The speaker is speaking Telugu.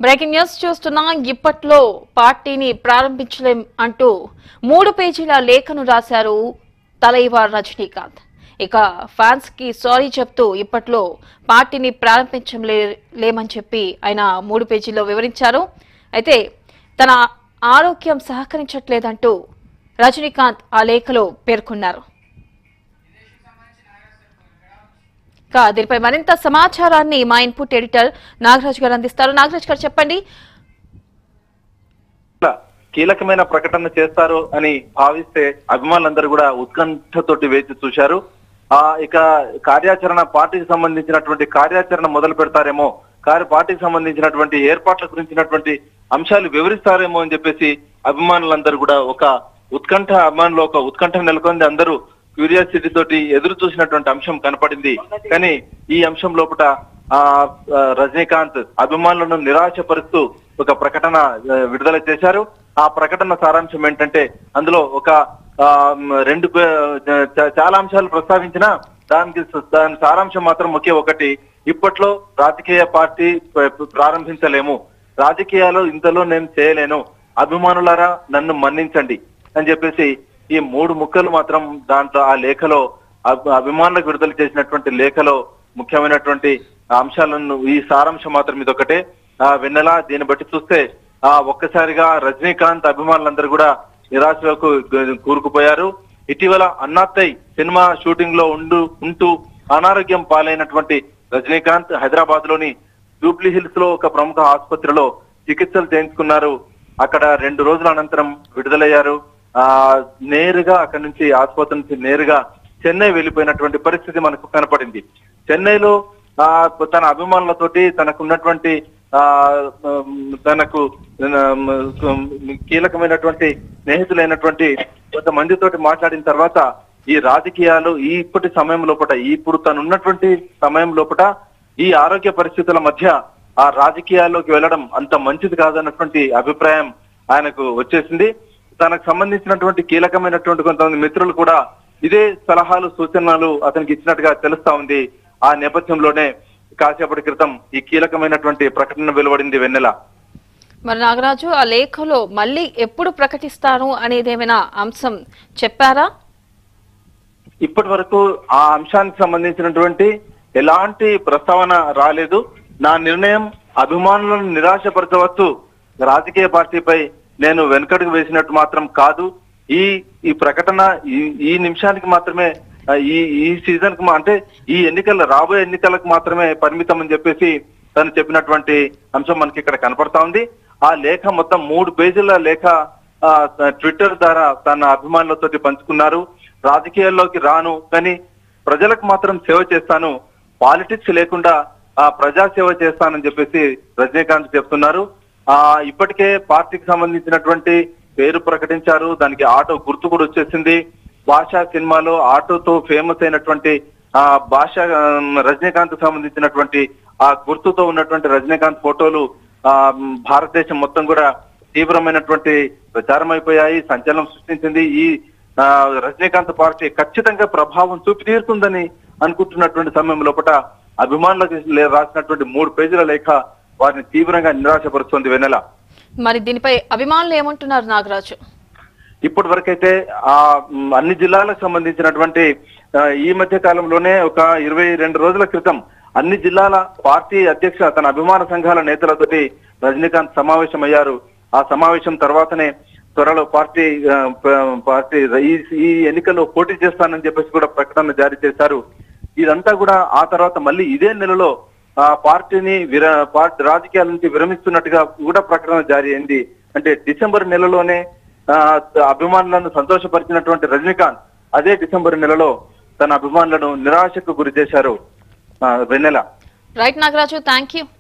బ్రేకింగ్ న్యూస్ చూస్తున్నా ఇప్పట్లో పార్టీని ప్రారంభించలేం అంటూ మూడు పేజీల లేఖను రాశారు తలైవార్ రజనీకాంత్ ఇక ఫ్యాన్స్ కి సారీ చెప్తూ ఇప్పట్లో పార్టీని ప్రారంభించలే లేమని చెప్పి ఆయన మూడు పేజీల్లో వివరించారు అయితే తన ఆరోగ్యం సహకరించట్లేదంటూ రజనీకాంత్ ఆ లేఖలో పేర్కొన్నారు ఇక దీనిపై మరింత సమాచారాన్ని మా ఇన్పుట్ ఎడిటర్ నాగరాజ్ గారు అందిస్తారు నాగరాజ్ గారు చెప్పండి కీలకమైన ప్రకటన చేస్తారు అని భావిస్తే అభిమానులందరూ కూడా ఉత్కంఠతోటి వేచి చూశారు ఆ ఇక కార్యాచరణ పార్టీకి సంబంధించినటువంటి కార్యాచరణ మొదలు పెడతారేమో కార్య పార్టీకి సంబంధించినటువంటి ఏర్పాట్ల గురించినటువంటి అంశాలు వివరిస్తారేమో అని చెప్పేసి అభిమానులందరూ కూడా ఒక ఉత్కంఠ అభిమానులు ఒక ఉత్కంఠ నెలకొంది అందరూ క్యూరియాసిటీ తోటి ఎదురు చూసినటువంటి అంశం కనపడింది కానీ ఈ అంశం లోపల ఆ ఆ, రజనీకాంత్ అభిమానులను నిరాశపరుస్తూ ఒక ప్రకటన ఆ, విడుదల చేశారు ఆ ప్రకటన సారాంశం ఏంటంటే అందులో ఒక ఆ, మ్, రెండు పే- చ- చాలా అంశాలు ప్రస్తావించినా దానికి స- దాని సారాంశం మాత్రం ఒకే ఒకటి ఇప్పట్లో రాజకీయ పార్టీ ప్ర- ప్రారంభించలేము రాజకీయాలు ఇంతలో నేను చేయలేను అభిమానులారా నన్ను మన్నించండి అని చెప్పేసి ఈ మూడు ముక్కలు మాత్రం దాంట్లో ఆ లేఖలో అభి- అభిమానులకు విడుదల చేసినటువంటి లేఖలో ముఖ్యమైనటువంటి అంశాలను ఈ సారాంశం మాత్రం ఇదొకటే ఆ వెన్నెల దీన్ని బట్టి చూస్తే ఆ ఒక్కసారిగా రజనీకాంత్ అభిమానులందరూ కూడా నిరాశలోకి గు- కూరుకుపోయారు ఇటీవల అన్నాత్తయ్ సినిమా షూటింగ్ లో ఉండు ఉంటూ అనారోగ్యం పాలైనటువంటి రజనీకాంత్ హైదరాబాద్ లోని జూబ్లీ హిల్స్ లో ఒక ప్రముఖ ఆసుపత్రిలో చికిత్సలు చేయించుకున్నారు అక్కడ రెండు రోజుల అనంతరం విడుదలయ్యారు ఆ నేరుగా అక్కడి నుంచి ఆసుపత్రి నుంచి నేరుగా చెన్నై వెళ్ళిపోయినటువంటి పరిస్థితి మనకు కనపడింది చెన్నైలో ఆ తన అభిమానులతోటి తనకు ఉన్నటువంటి ఆ ఉమ్, తనకు ఉమ్, కీలకమైనటువంటి స్నేహితులైనటువంటి కొంతమందితోటి మాట్లాడిన తర్వాత ఈ రాజకీయాలు ఈ ఇప్పటి సమయం లోపల ఇప్పుడు తను ఉన్నటువంటి సమయం లోపల ఈ ఆరోగ్య పరిస్థితుల మధ్య ఆ రాజకీయాల్లోకి వెళ్ళడం అంత మంచిది కాదన్నటువంటి అభిప్రాయం ఆయనకు వచ్చేసింది తనకు సంబంధించినటువంటి కీలకమైనటువంటి కొంతమంది మిత్రులు కూడా ఇదే సలహాలు సూచనలు అతనికి ఇచ్చినట్టుగా తెలుస్తా ఉంది ఆ నేపథ్యంలోనే కాసేపటి క్రితం ఈ కీలకమైనటువంటి ప్రకటన వెలువడింది వెన్నెల మరి నాగరాజు ఆ లేఖలో మళ్ళీ ఎప్పుడు ప్రకటిస్తాను అనేది ఏమైనా అంశం చెప్పారా ఇప్పటి వరకు ఆ అంశానికి సంబంధించినటువంటి ఎలాంటి ప్రస్తావన రాలేదు నా నిర్ణయం అభిమానులను నిరాశపరచవచ్చు రాజకీయ పార్టీపై నేను వెనుకడుగు వేసినట్టు మాత్రం కాదు ఈ ఈ ప్రకటన ఈ ఈ నిమిషానికి మాత్రమే ఆ, ఈ ఈ సీజన్ కు మా- అంటే ఈ ఎన్నికల రాబోయే ఎన్నికలకు మాత్రమే పరిమితం అని చెప్పేసి తను చెప్పినటువంటి అంశం మనకి ఇక్కడ కనపడతా ఉంది ఆ లేఖ మొత్తం మూడు పేజీల లేఖ ఆ, ట్విట్టర్ ద్వారా తన అభిమానులతోటి పంచుకున్నారు రాజకీయాల్లోకి రాను కానీ ప్రజలకు మాత్రం సేవ చేస్తాను పాలిటిక్స్ లేకుండా ఆ ప్రజా సేవ చేస్తానని చెప్పేసి రజనీకాంత్ చెప్తున్నారు ఆ ఇప్పటికే పార్టీకి సంబంధించినటువంటి పేరు ప్రకటించారు దానికి ఆటో గుర్తు కూడా వచ్చేసింది భాషా సినిమాలో ఆటోతో ఫేమస్ అయినటువంటి ఆ భాష ఆ, రజనీకాంత్ సంబంధించినటువంటి ఆ గుర్తుతో ఉన్నటువంటి రజనీకాంత్ ఫోటోలు ఆ మ్, భారతదేశం మొత్తం కూడా తీవ్రమైనటువంటి ప్రచారం అయిపోయాయి సంచలనం సృష్టించింది ఈ ఆ, రజనీకాంత్ పార్టీ ఖచ్చితంగా ప్రభావం చూపి తీరుతుందని అనుకుంటున్నటువంటి సమయం లోపల అభిమానులకు లే- రాసినటువంటి మూడు పేజీల లేఖ వారిని తీవ్రంగా నిరాశపరుస్తుంది వెన్నెల మరి దీనిపై అభిమానులు ఏమంటున్నారు నాగరాజు ఇప్పటి వరకైతే ఆ మ్, అన్ని జిల్లాలకు సంబంధించినటువంటి ఆ, ఈ మధ్య కాలంలోనే ఒక ఇరవై రెండు రోజుల క్రితం అన్ని జిల్లాల పార్టీ అధ్యక్ష తన అభిమాన సంఘాల నేతలతోటి రజనీకాంత్ సమావేశమయ్యారు ఆ సమావేశం తర్వాతనే త్వరలో పార్టీ ఆ, ప- పార్టీ ఈ ఈ ఎన్నికల్లో పోటీ చేస్తానని చెప్పేసి కూడా ప్రకటన జారీ చేశారు ఇదంతా కూడా ఆ తర్వాత మళ్ళీ ఇదే నెలలో ఆ పార్టీని విర పార్టీ రాజకీయాల నుంచి విరమిస్తున్నట్టుగా కూడా ప్రకటన జారీ అయింది అంటే డిసెంబర్ నెలలోనే ఆ, అభిమానులను సంతోషపరిచినటువంటి రజనీకాంత్ అదే డిసెంబర్ నెలలో తన అభిమానులను నిరాశకు గురి చేశారు ఆ, Vennela right Nagaraju thank you